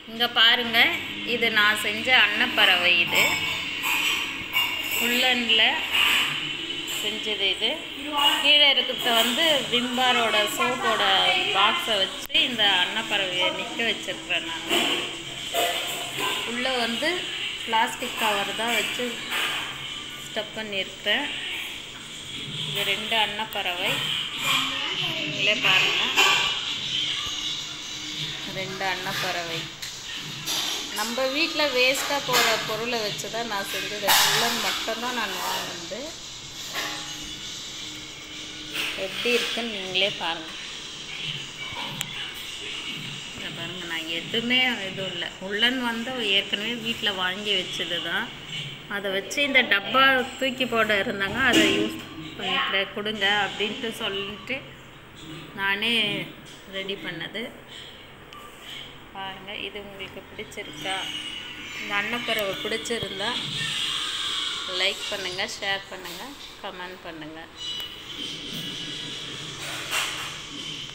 இங்கே பாருங்க இது நான் செஞ்ச அன்னப்பறவை இது உள்ளனில் செஞ்சது இது கீழே இருக்கிறத வந்து விம்பாரோட சோப்போட பாக்ஸை வச்சு இந்த அன்னப்பறவையை நிற்க வச்சிருக்கிறேன் நான் உள்ளே வந்து பிளாஸ்டிக் கவர் தான் வச்சு ஸ்டப் பண்ணியிருக்கிறேன் இது ரெண்டு அன்னப்பறவை நீங்களே பாருங்கள் ரெண்டு அன்னப்பறவை நம்ம வீட்டில் வேஸ்ட்டாக போகிற பொருளை வச்சு தான் நான் செஞ்சது உள்ளன் மட்டும்தான் நான் வாங்கினது எப்படி இருக்குன்னு நீங்களே பாருங்கள் இதை பாருங்க நான் எதுவுமே எதுவும் இல்லை உள்ளன் வந்து ஏற்கனவே வீட்டில் வாங்கி வச்சது தான் அதை வச்சு இந்த டப்பா தூக்கி போட இருந்தாங்க அதை யூஸ் பண்ணிக்கிறேன் கொடுங்க அப்படின்ட்டு சொல்லிட்டு நானே ரெடி பண்ணது பாருங்கள் இது உங்களுக்கு பிடிச்சிருக்கா இந்த அன்னப்பறவை பிடிச்சிருந்தா லைக் பண்ணுங்கள் ஷேர் பண்ணுங்கள் கமெண்ட் பண்ணுங்கள்